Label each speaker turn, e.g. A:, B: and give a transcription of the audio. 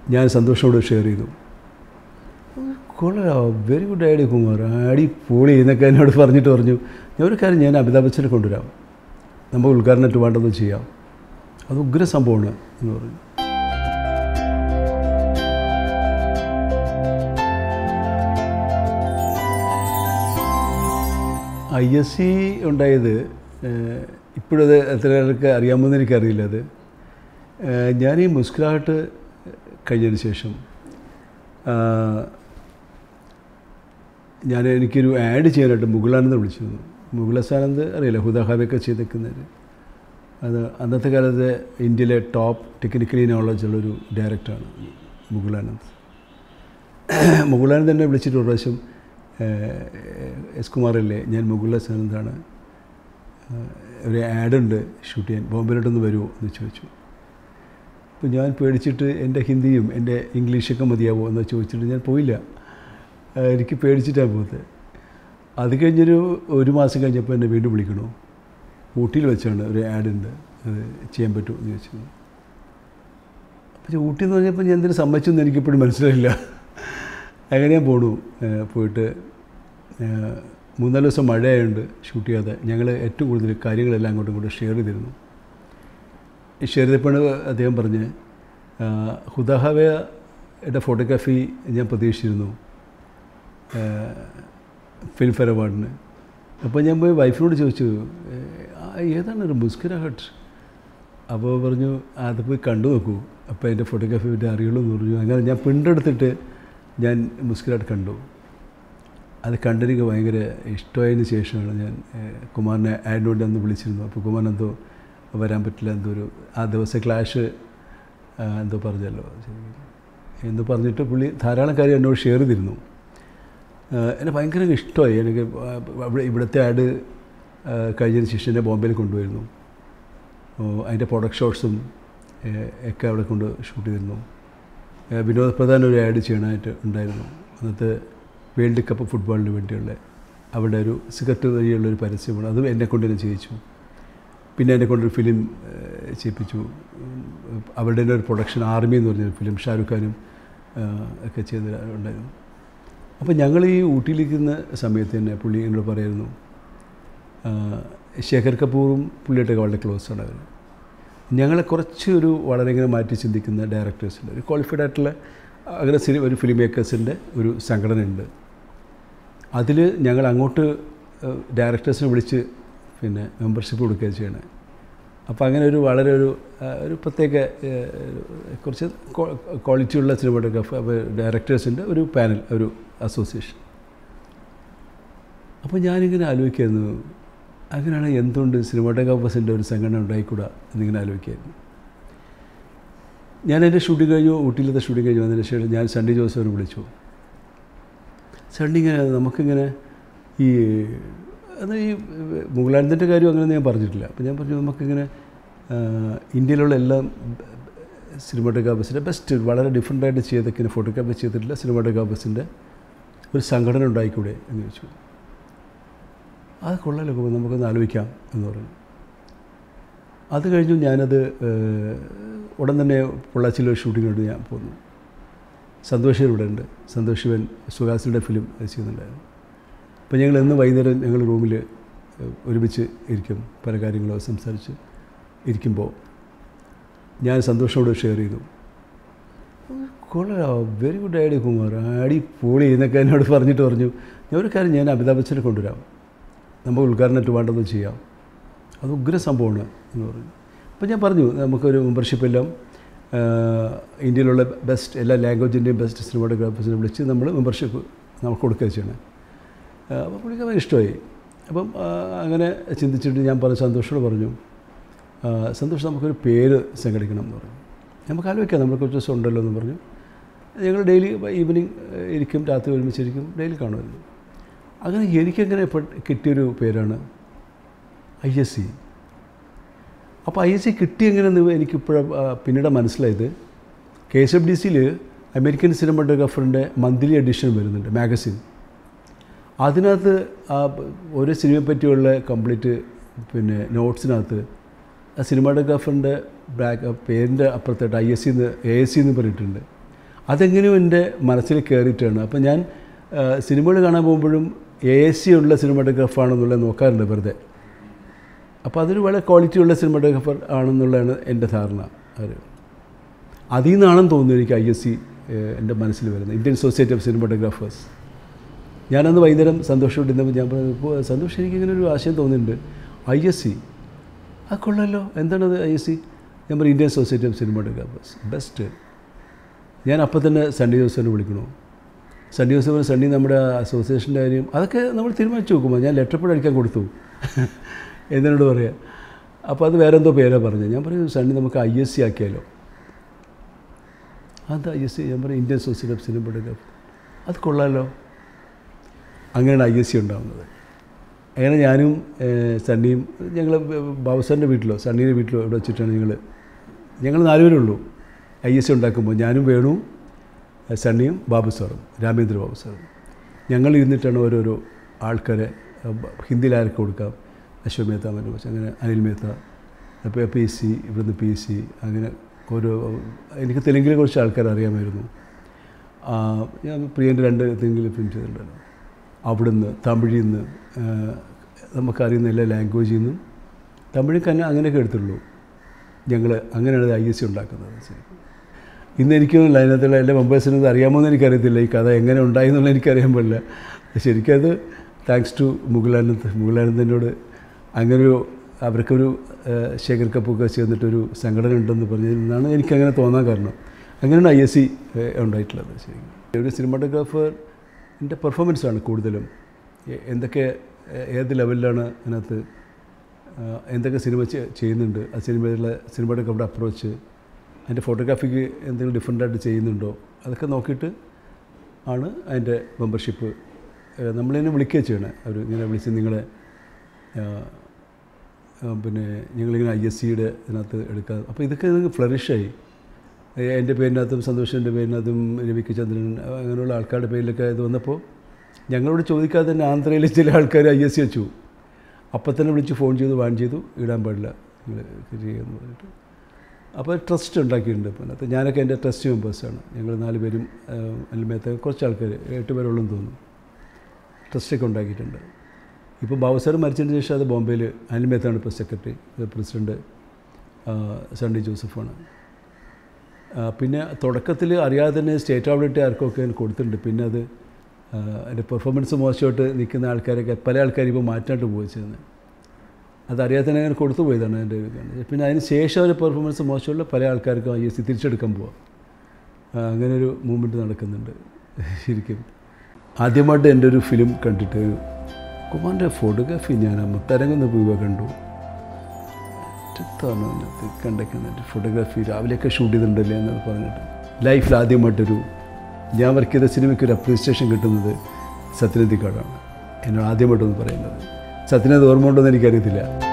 A: ഞാൻ സന്തോഷത്തോട് ഷെയർ ചെയ്തു കൊള്ളാം വെരി ഗുഡ് ഐഡിയ കുമാർ അടി പൊളി എന്നൊക്കെ എന്നോട് പറഞ്ഞിട്ട് പറഞ്ഞു ഞാൻ ഒരു കാര്യം ഞാൻ അമിതാഭ് ബച്ചനെ കൊണ്ടുവരാം നമുക്ക് ഉദ്ഘാടനമായിട്ട് വേണ്ടത് ചെയ്യാം അത് ഉഗ്ര സംഭവമാണ് എന്ന് പറഞ്ഞു ഐ എസ് സി ഉണ്ടായത് ഏഹ്, ഇപ്പോഴത് എത്ര പേർക്ക് അറിയാമെന്ന് എനിക്കറിയില്ല അത് ഏഹ്, ഞാൻ ഈ മുസ്കുരാഹട്ട് കഴിഞ്ഞതിന് ശേഷം ആഹ്, ഞാൻ എനിക്കൊരു ആഡ് ചെയ്യാനായിട്ട് മുഗളാനന്ദ് വിളിച്ചിരുന്നു മുഗളസാനന്ദ് അറിയില്ല ഹുദാഹാബൊക്കെ ചെയ്തേക്കുന്നത് അത് അന്നത്തെ കാലത്ത് ഇന്ത്യയിലെ ടോപ്പ് ടെക്നിക്കലി നോളജ് ഉള്ളൊരു ഡയറക്ടറാണ് മുഗളാനന്ദ് മുഗളാനന്ദ് എന്നെ വിളിച്ചിട്ട് ഒരു പ്രാവശ്യം ഏഹ്, എസ് കുമാറല്ലേ ഞാൻ മുഗളസാനന്ദാണ് ഒരു ആഡുണ്ട് ഷൂട്ട് ചെയ്യാൻ ബോംബെയിലോട്ടൊന്ന് വരുമോ എന്ന് ചോദിച്ചു അപ്പോൾ ഞാൻ പേടിച്ചിട്ട് എൻ്റെ ഹിന്ദിയും എൻ്റെ ഇംഗ്ലീഷൊക്കെ മതിയാവോ എന്ന് ചോദിച്ചിട്ട് ഞാൻ പോയില്ല ആ, എനിക്ക് പേടിച്ചിട്ടാണ് പോകുന്നത് അത് കഴിഞ്ഞൊരു ഒരു മാസം കഴിഞ്ഞപ്പോൾ എന്നെ വീണ്ടും വിളിക്കണു ഊട്ടിയിൽ വെച്ചാണ് ഒരു ആഡുണ്ട് അത് ചെയ്യാൻ പറ്റുമോ എന്ന് ചോദിച്ചു അപ്പോൾ ഞാൻ ഊട്ടി എന്ന് പറഞ്ഞപ്പോൾ ഞാൻ എന്തിനു സമ്മതിച്ചെന്ന് എനിക്കിപ്പോഴും മനസ്സിലായില്ല അങ്ങനെ ഞാൻ പോണു ഏ, പോയിട്ട് ഏ, മൂന്നാല് ദിവസം മഴയായതുകൊണ്ട് ഷൂട്ട് ചെയ്യാതെ ഞങ്ങൾ ഏറ്റവും കൂടുതൽ കാര്യങ്ങളെല്ലാം അങ്ങോട്ടും ഇങ്ങോട്ടും ഷെയർ ചെയ്തിരുന്നു ഈ ഷെയർ ചെയ്തപ്പോഴാണ് അദ്ദേഹം പറഞ്ഞ് ആ, ഹുദാഹവയുടെ ഫോട്ടോഗ്രാഫി ഞാൻ പ്രതീക്ഷിച്ചിരുന്നു ഫിലിം ഫെയർ അവാർഡിന് അപ്പോൾ ഞാൻ പോയി വൈഫിനോട് ചോദിച്ചു "ഏ, ആ, ഏതാണ് ഒരു മുസ്കുര ഹട്ട് അപ്പോൾ പറഞ്ഞു "ആ, അത് പോയി കണ്ടു നോക്കൂ അപ്പോൾ എൻ്റെ ഫോട്ടോഗ്രാഫി പറ്റി അറിയുള്ളൂ എന്ന് പറഞ്ഞു അങ്ങനെ ഞാൻ പ്രിൻ്റെടുത്തിട്ട് ഞാൻ മുസ്കുരാട്ട് കണ്ടു അത് കണ്ടെനിക്ക് ഭയങ്കര ഇഷ്ടമായതിന് ശേഷമാണ് ഞാൻ ഏ, കുമാറിനെ ആഡിനോട് അന്ന് വിളിച്ചിരുന്നു അപ്പോൾ കുമാരൻ എന്തോ വരാൻ പറ്റില്ല എന്തോ ഒരു ആ ദിവസം ക്ലാഷ് ആ, എന്തോ പറഞ്ഞല്ലോ എന്ന് പറഞ്ഞിട്ട് പുള്ളി ധാരാളം കാര്യം എന്നോട് ഷെയർ ചെയ്തിരുന്നു ആഹ് എന്നെ ഭയങ്കര ഇഷ്ടമായി എനിക്ക് അവിടെ ഇവിടുത്തെ ആഡ് ആഹ് കഴിഞ്ഞതിന് ശേഷം എന്നെ ബോംബെയിൽ കൊണ്ടുപോയിരുന്നു ഓ, അതിൻ്റെ പ്രൊഡക്ട് ഷോട്ട്സും ഏഹ് ഒക്കെ അവിടെ കൊണ്ട് ഷൂട്ട് ചെയ്തിരുന്നു ഏഹ് വിനോദ് പ്രധാൻ ഒരു ആഡ് ചെയ്യണമായിട്ട് ഉണ്ടായിരുന്നു അന്നത്തെ വേൾഡ് കപ്പ് ഫുട്ബോളിന് വേണ്ടിയുള്ള അവിടെ ഒരു സിഗരറ്റ് വഴിയുള്ള ഒരു പരസ്യമാണ് അതും എന്നെ കൊണ്ട് തന്നെ ചെയ്യിച്ചു പിന്നെ എന്നെ കൊണ്ടൊരു ഫിലിം ഏഹ് ചെയ്യിപ്പിച്ചു ഉം, അവരുടെ തന്നെ ഒരു പ്രൊഡക്ഷൻ ആർമി എന്ന് പറഞ്ഞൊരു ഫിലിം ഷാരൂഖ് ഖാനും ഏഹ് ഒക്കെ ചെയ്ത് ഉണ്ടായിരുന്നു അപ്പോൾ ഞങ്ങൾ ഈ ഊട്ടിയിലിരിക്കുന്ന സമയത്ത് തന്നെ പുള്ളി എന്നോട് പറയായിരുന്നു ആ, ശേഖർ കപൂറും പുള്ളിയായിട്ടൊക്കെ വളരെ ക്ലോസ് ആണ് അവർ ഞങ്ങളെ കുറച്ച് ഒരു വളരെ ഇങ്ങനെ മാറ്റി ചിന്തിക്കുന്ന ഡയറക്ടേഴ്സിൻ്റെ ഒരു ക്വാളിഫൈഡ് ആയിട്ടുള്ള അങ്ങനെ സിനി ഒരു ഫിലിം മേക്കേഴ്സിൻ്റെ ഒരു സംഘടനയുണ്ട് അതിൽ ഞങ്ങൾ അങ്ങോട്ട് ഡയറക്ടേഴ്സിനെ വിളിച്ച് പിന്നെ മെമ്പർഷിപ്പ് കൊടുക്കുകയാണ് ചെയ്യണേ അപ്പോൾ അങ്ങനെ ഒരു വളരെ ഒരു ആ, ഒരു പ്രത്യേക ഏ, കുറച്ച് ക്വാളിറ്റിയുള്ള സിനിമാറ്റോഗ്രാഫർ ഡയറക്ടേഴ്സിൻ്റെ ഒരു പാനൽ ഒരു അസോസിയേഷൻ അപ്പോൾ ഞാനിങ്ങനെ ആലോചിക്കായിരുന്നു അങ്ങനെയാണ് എന്തുകൊണ്ട് സിനിമാറ്റോഗ്രാഫേഴ്സിൻ്റെ ഒരു സംഘടന ഉണ്ടായിക്കൂടാ എന്നിങ്ങനെ ആലോചിക്കായിരുന്നു ഞാൻ എൻ്റെ ഷൂട്ടിംഗ് കഴിഞ്ഞു ഊട്ടിയിലത്തെ ഷൂട്ടിംഗ് കഴിഞ്ഞു വന്നതിന് ശേഷം ഞാൻ സണ്ണി ജോസഫിനെ വിളിച്ചു സണ്ണി ഇങ്ങനെ നമുക്കിങ്ങനെ ഈ അത് ഈ മുഗളാനന്ദൻ്റെ കാര്യം അങ്ങനെ ഞാൻ പറഞ്ഞിട്ടില്ല അപ്പോൾ ഞാൻ പറഞ്ഞു നമുക്കിങ്ങനെ ആ, ഇന്ത്യയിലുള്ള എല്ലാ സിനിമാറ്റോഗ്രാഫേഴ്സിൻ്റെ ബെസ്റ്റ് വളരെ ഡിഫറെൻ്റായിട്ട് ചെയ്തൊക്കെ ഫോട്ടോഗ്രാഫി ചെയ്തിട്ടില്ല സിനിമാറ്റോഗ്രാഫേഴ്സിൻ്റെ ഒരു സംഘടന ഉണ്ടായിക്കൂടെ എന്ന് ചോദിച്ചു അത് കൊള്ളാലോ കുമാർ, നമുക്കൊന്ന് ആലോചിക്കാം എന്ന് പറഞ്ഞു അത് കഴിഞ്ഞു ഞാനത് ഏഹ്, ഉടൻ തന്നെ പൊള്ളാച്ചിയിൽ ഒരു ഷൂട്ടിങ്ങിനോട് ഞാൻ പോന്നു സന്തോഷ് ഇവിടെ ഉണ്ട് സന്തോഷ് ശിവൻ സുഹാസിൻ്റെ ഫിലിം ചെയ്യുന്നുണ്ടായിരുന്നു അപ്പോൾ ഞങ്ങൾ ഇന്ന് വൈകുന്നേരം ഞങ്ങൾ റൂമിൽ ഒരുമിച്ച് ഇരിക്കും പല കാര്യങ്ങളോ സംസാരിച്ച് ഇരിക്കുമ്പോൾ ഞാൻ സന്തോഷത്തോട് ഷെയർ ചെയ്തു കൊള്ളാം വെരി ഗുഡ് ഐഡിയ കുമാർ അടി പൊളി എന്നൊക്കെ എന്നോട് പറഞ്ഞിട്ട് പറഞ്ഞു ഞാൻ ഒരു കാര്യം ഞാൻ അമിതാഭ് ബച്ചനെ കൊണ്ടുവരാം നമുക്ക് ഉദ്ഘാടനമായിട്ട് വേണ്ടത് ചെയ്യാം അത് ഉഗ്ര സംഭവമാണ് എന്ന് പറഞ്ഞു അപ്പോൾ ഞാൻ പറഞ്ഞു നമുക്കൊരു മെമ്പർഷിപ്പ് എല്ലാം ആഹ്, ഇന്ത്യയിലുള്ള ബെസ്റ്റ് എല്ലാ ലാംഗ്വേജിൻ്റെയും ബെസ്റ്റ് സിനിമാറ്റോഗ്രാഫേഴ്സിനെ വിളിച്ച് നമ്മൾ മെമ്പർഷിപ്പ് നമുക്ക് കൊടുക്കുക ചെയ്യണം ആഹ്, അപ്പോൾ പുള്ളിക്ക് ഭയങ്കര ഇഷ്ടമായി അപ്പം ആഹ്, അങ്ങനെ ചിന്തിച്ചിട്ട് ഞാൻ പറഞ്ഞു സന്തോഷോട് പറഞ്ഞു ആഹ്, സന്തോഷ് നമുക്കൊരു പേര് സംഘടിക്കണം എന്ന് പറഞ്ഞു നമുക്ക് ആലോചിക്കാം നമ്മൾ കുറച്ച് ദിവസം ഉണ്ടല്ലോ എന്ന് പറഞ്ഞു ഞങ്ങൾ ഡെയിലി ഈവനിങ് ഇരിക്കും രാത്രി ഒരുമിച്ചിരിക്കും ഡെയിലി കാണുമായിരുന്നു അങ്ങനെ എനിക്കങ്ങനെ ഇപ്പോൾ കിട്ടിയൊരു പേരാണ് ഐ എസ് സി അപ്പോൾ ഐ എസ് സി കിട്ടിയെങ്ങനെയെന്ന് എനിക്കിപ്പോഴും പിന്നീട് മനസ്സിലായത് കെ എസ് എഫ് ഡി സിയിൽ അമേരിക്കൻ സിനിമാറ്റോഗ്രാഫറിൻ്റെ മന്ത്ലി എഡിഷൻ വരുന്നുണ്ട് മാഗസിൻ അതിനകത്ത് ആ ഓരോ സിനിമയെ പറ്റിയുള്ള കംപ്ലീറ്റ് പിന്നെ നോട്ട്സിനകത്ത് ആ സിനിമാറ്റോഗ്രാഫറിൻ്റെ ബാക്ക് പേരിൻ്റെ അപ്പുറത്തായിട്ട് ഐ എസ് സി എന്ന് എ എസ് സി എന്ന് പറഞ്ഞിട്ടുണ്ട് അതെങ്ങനെയും എൻ്റെ മനസ്സിൽ കയറിയിട്ടാണ് അപ്പം ഞാൻ സിനിമകൾ കാണാൻ പോകുമ്പോഴും എ സി ഉള്ള സിനിമാറ്റോഗ്രാഫാണെന്നുള്ളത് നോക്കാറുണ്ട് വെറുതെ അപ്പോൾ അതൊരു വളരെ ക്വാളിറ്റി ഉള്ള സിനിമാറ്റോഗ്രാഫർ ആണെന്നുള്ളതാണ് എൻ്റെ ധാരണ അത് അതിൽ നിന്നാണെന്ന് തോന്നുന്നു എനിക്ക് ഐ എസ് സി എൻ്റെ മനസ്സിൽ വരുന്നത് ഇന്ത്യൻ സൊസൈറ്റി ഓഫ് സിനിമാറ്റോഗ്രാഫേഴ്സ് ഞാനന്ന് വൈകുന്നേരം സന്തോഷമായിട്ട് ഇരുന്നപ്പോൾ ഞാൻ പറഞ്ഞു ഇപ്പോൾ സന്തോഷം എനിക്ക് ഇങ്ങനെ ഒരു ആശയം തോന്നുന്നുണ്ട് ഐ എസ് സി ആ കൊള്ളാമല്ലോ എന്താണത് ഐ എസ് സി ഞാൻ പറയും Indian society of cinematographers best ഞാൻ അപ്പം തന്നെ സണ്ണി ജോസഫിനെ വിളിക്കണു സണ്ണി ജോസഫിന് സണ്ണി നമ്മുടെ അസോസിയേഷൻ്റെ കാര്യം അതൊക്കെ നമ്മൾ തീരുമാനിച്ച് നോക്കുമ്പോൾ ഞാൻ ലെറ്റർ പേഡ് അടിക്കാൻ കൊടുത്തു എന്നോട് പറയാം അപ്പോൾ അത് വേറെ എന്തോ പേരാ പറഞ്ഞത് ഞാൻ പറയും സണ്ണി നമുക്ക് ഐ എസ് സി ആക്കിയാലോ അത് ഐ എസ് സി ഞാൻ പറയും ഇന്ത്യൻ സൊസൈറ്റി ഓഫ് സിനിമാറ്റോഗ്രാഫി അത് കൊള്ളാമല്ലോ അങ്ങനെയാണ് ഐ എസ് സി ഉണ്ടാകുന്നത് അങ്ങനെ ഞാനും ഏഹ്, സണ്ണിയും ഞങ്ങൾ ബാബുസാറിൻ്റെ വീട്ടിലോ സണ്ണീൻ്റെ വീട്ടിലോ ഇവിടെ വെച്ചിട്ടാണ് ഞങ്ങൾ ഞങ്ങൾ നാലുപേരേ ഉള്ളൂ ഐ എസ് സി ഉണ്ടാക്കുമ്പോൾ ഞാനും വേണു ഏഹ്, സണ്ണിയും ബാബു സാറും രാമേന്ദ്ര ബാബു സാറും ഞങ്ങൾ ഇരുന്നിട്ടാണ് ഓരോരോ ആൾക്കാരെ ഏഹ്, ബ- ഹിന്ദിയിൽ ആർക്ക് കൊടുക്കാം അശ്വ മേത്ത മനോജ് അങ്ങനെ അനിൽ മേത്ത അപ്പോൾ പി സി ഇവിടുന്ന് പി സി അങ്ങനെ ഓരോ എനിക്ക് തെലുങ്കിലെ കുറച്ച് ആൾക്കാർ അറിയാമായിരുന്നു ആ, ഞാൻ പ്രിയൻ്റെ രണ്ട് തെലുങ്കിൽ പ്രിൻറ്റ് ചെയ്തിട്ടുണ്ടല്ലോ അവിടുന്ന് തമിഴിൽ നിന്ന് ആ, നമുക്കറിയുന്ന എല്ലാ ലാംഗ്വേജിൽ നിന്നും തമിഴ് കന്ന അങ്ങനെയൊക്കെ എടുത്തുള്ളൂ ഞങ്ങൾ അങ്ങനെയാണ് ഐ എസ് സി ഉണ്ടാക്കുന്നത് ശരിക്കും ഇന്ന് എനിക്കൊന്നും അതിനകത്തുള്ള എല്ലാ മെമ്പേഴ്സിനും ഇത് അറിയാമോ എന്ന് എനിക്കറിയത്തില്ല ഈ കഥ എങ്ങനെ ഉണ്ടായി എന്നുള്ളത് എനിക്കറിയാൻ പാടില്ല ശരിക്കും അത് താങ്ക്സ് ടു മുഗളാനന്ദ് മുഗളാനന്ദനോട് അങ്ങനൊരു അവർക്കൊരു ആ, ശേഖർ കപ്പൊക്കെ ചേർന്നിട്ടൊരു സംഘടന ഉണ്ടെന്ന് പറഞ്ഞതിൽ നിന്നാണ് എനിക്കങ്ങനെ തോന്നാൻ കാരണം അങ്ങനെയാണ് ഐ എസ് സി ഉണ്ടായിട്ടുള്ളത് ശരിക്കും ഒരു സിനിമാറ്റോഗ്രാഫറിൻ്റെ പെർഫോമൻസാണ് കൂടുതലും എ- എന്തൊക്കെ എ- ഏത് ലെവലിലാണ് അതിനകത്ത് ആ, എന്തൊക്കെ സിനിമ ചെ- ചെയ്യുന്നുണ്ട് ആ സിനിമയിലുള്ള സിനിമയുടെ അപ്രോച്ച് അതിൻ്റെ ഫോട്ടോഗ്രാഫിക്ക് എന്തെങ്കിലും ഡിഫറെൻ്റായിട്ട് ചെയ്യുന്നുണ്ടോ അതൊക്കെ നോക്കിയിട്ട് ആണ് അതിൻ്റെ മെമ്പർഷിപ്പ് നമ്മളതിനെ വിളിക്കുകയും ചെയ്യണേ അവർ ഇങ്ങനെ വിളിച്ച് നിങ്ങളെ ആ, ആ, പിന്നെ ഞങ്ങളിങ്ങനെ ഐ എസ് സിയുടെ ഇതിനകത്ത് എടുക്കാം അപ്പോൾ ഇതൊക്കെ നിങ്ങൾക്ക് ഫ്ലറിഷായി എൻ്റെ പേരിനകത്തും സന്തോഷിൻ്റെ പേരിനകത്തും രവിക്ക് ചന്ദ്രൻ അങ്ങനെയുള്ള ആൾക്കാരുടെ പേരിലൊക്കെ ഇത് വന്നപ്പോൾ ഞങ്ങളോട് ചോദിക്കാതെ തന്നെ ആന്ധ്രയിൽ ചില ആൾക്കാർ ഐ എസ് സി വെച്ചു അപ്പം തന്നെ വിളിച്ച് ഫോൺ ചെയ്തു വാൺ ചെയ്തു ഇടാൻ പാടില്ല നിങ്ങൾ ചെയ്യുമെന്ന് പറഞ്ഞിട്ട് അപ്പോൾ ട്രസ്റ്റ് ഉണ്ടാക്കിയിട്ടുണ്ട് ഇപ്പം അതിനകത്ത് ഞാനൊക്കെ എൻ്റെ ട്രസ്റ്റ് മെമ്പേഴ്സാണ് ഞങ്ങൾ നാല് പേരും അൽമേത്ത കുറച്ച് ആൾക്കാർ എട്ട് പേരോളം തോന്നുന്നു ട്രസ്റ്റൊക്കെ ഉണ്ടാക്കിയിട്ടുണ്ട് ഇപ്പോൾ ബാബുസാർ മരിച്ചതിന് ശേഷം അത് ബോംബെയിൽ അനിൽമേത്താണ് ഇപ്പോൾ സെക്രട്ടറി പ്രസിഡൻറ്റ് സണ്ണി ജോസഫാണ് ആ, പിന്നെ തുടക്കത്തിൽ അറിയാതെ തന്നെ സ്റ്റേറ്റ് അവാർഡിട്ട് ആർക്കൊക്കെ ഞാൻ കൊടുത്തിട്ടുണ്ട് പിന്നെ അത് ആ, എൻ്റെ പെർഫോമൻസ് മോശമായിട്ട് നിൽക്കുന്ന ആൾക്കാരൊക്കെ പല ആൾക്കാരും ഇപ്പോൾ മാറ്റാണ്ട് പോയിച്ചിരുന്നത് അതറിയാതെ തന്നെ അങ്ങനെ കൊടുത്തു പോയതാണ് എൻ്റെ ഒരു കാരണം. പിന്നെ അതിന് ശേഷം ഒരു പെർഫോമൻസ് മോശമുള്ള പല ആൾക്കാർക്കും ഐ എസ് സി തിരിച്ചെടുക്കാൻ പോവാം ആ, അങ്ങനെ ഒരു മൂവ്മെൻറ്റ് നടക്കുന്നുണ്ട് ശരിക്കും ആദ്യമായിട്ട് എൻ്റെ ഒരു ഫിലിം കണ്ടിട്ട് ഒരു കുമാറിൻ്റെ ഫോട്ടോഗ്രാഫി ഞാൻ മുത്തരങ്ങുന്ന പോയി കണ്ടു ഒറ്റത്താണ് അതിനകത്ത് കണ്ടേക്കുന്നത് ഫോട്ടോഗ്രാഫി രാവിലെയൊക്കെ ഷൂട്ട് ചെയ്തിട്ടുണ്ടല്ലേ എന്ന് പറഞ്ഞിട്ട് ലൈഫിൽ ആദ്യമായിട്ടൊരു ഞാൻ വർക്ക് ചെയ്ത സിനിമയ്ക്ക് ഒരു അപ്രീസിയേഷൻ കിട്ടുന്നത് സത്യനന്ദിക്കാടാണ് എന്നോട് ആദ്യമായിട്ടൊന്ന് പറയുന്നത് സത്യനത് ഓർമ്മ ഉണ്ടോ എന്ന് എനിക്കറിയത്തില്ല